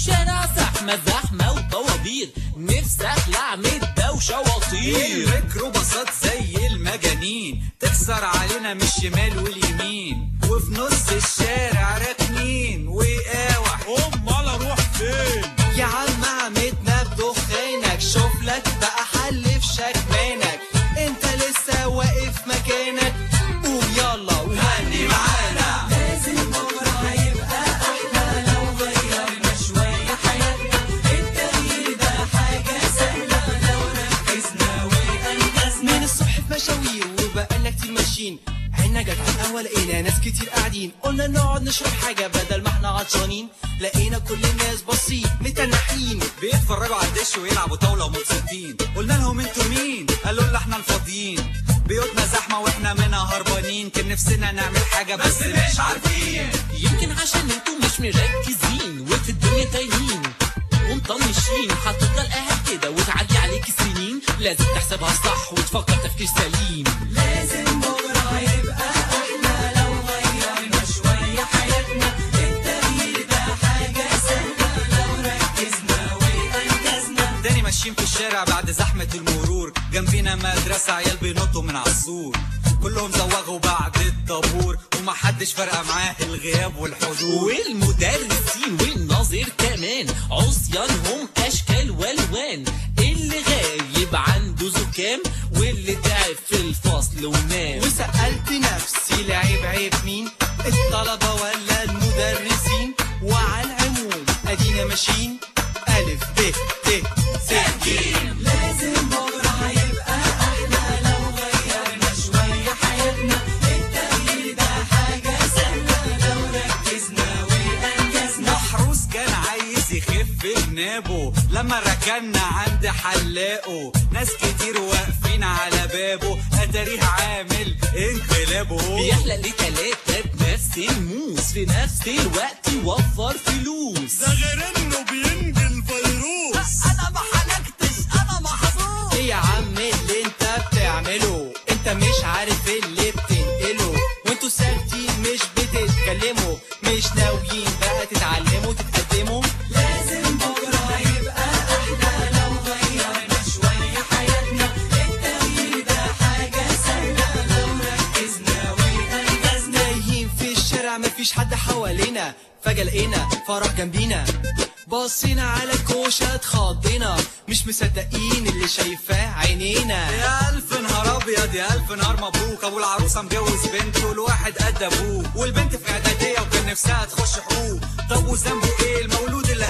الشارع زحمة زحمة وطوابير نفسي اخلع من الدوشة واطير الميكروباصات زي المجانين تكسر علينا من الشمال واليمين وفي نص الشارع راكنين وقاوح امال اروح فين يا عم عمتنا بدخانك شوف لك بقى حل في شكمانك انت لسه واقف مكانك قوم يلا وغني معانا لازم بكرة هيبقى احلى لو غيرنا شوية حياتنا التغيير ده حاجة سهلة لو ركزنا وأنجزنا من الصبح في مشاوير وبقالنا كتير ماشيين عنا جت على القهوة لقينا ناس كتير قاعدين قلنا نقعد نشرب حاجة بدل ما احنا عطشانين لقينا كل الناس باصين متنحين بيتفرجوا على الدش ويلعبوا طاولة ومبسوطين قلنا لهم انتوا مين قالوا لنا احنا الفاضيين بيوتنا زحمة واحنا منها هربانين كان نفسنا نعمل حاجة بس مش عارفين يمكن عشان انتوا مش مركزين وفي الدنيا تايهين ومطنشين هتفضل قاعد كده وتعدي عليك السنين لازم تحسبها صح وتفكر تفكير سليم لازم بكرة هيبقى احلى لو غيرنا شوية حياتنا التغيير ده حاجة سهلة لو ركزنا وأنجزنا تاني ماشيين في الشارع بعد زحمة المرور جنبينا مدرسة عيال بينطوا من عالسور كلهم زوغوا بعد الطابور ومحدش فارقة معاه الغياب والحضور والمدرسين والناظر كمان عصيانهم اشكال والوان اللي غايب عنده زكام واللي تعب في الفصل ونام وسألت نفسي لعيب عيب مين الطلبة ولا المدرسين وعلى العموم ادينا ماشيين ألف ب ت س ج لازم بكرة هيبقى أحلى لو غيرنا شوية حياتنا التغيير ده حاجة سهلة لو ركزنا وأنجزنا محروس كان عايز يخف جنابه لما ركنا عند حلاقه ناس كتير واقفين على بابه أتاريه عامل انقلابه بيحلق لي تلاتة بنفس الموس في نفس الوقت يوفر فلوس ده غير انه بينجي الفيروس أنا ما حلقتش أنا محظوظ ايه يا عم اللي انت بتعمله انت مش عارف اللي بتنقله وانتوا ساكتين مش بتتكلموا مش ناويين بقى تتعلموا تتقدموا لازم بكرة هيبقى أحلى لو غيرنا شوية حياتنا التغيير ده حاجة سهلة لو ركزنا وأنجزنا تايهين في الشارع مفيش حد حوالينا فجأة لقينا فرح جنبينا بصينا على الكوشة اتخضينا مش مصدقين اللي شايفاه عينينا يا ألف نهار أبيض يا ألف نهار مبروك أبو العروسة مجوز بنته والواحد قد أبوه والبنت في إعدادية وكان نفسها تخش حقوق طب وذنبه إيه المولود اللي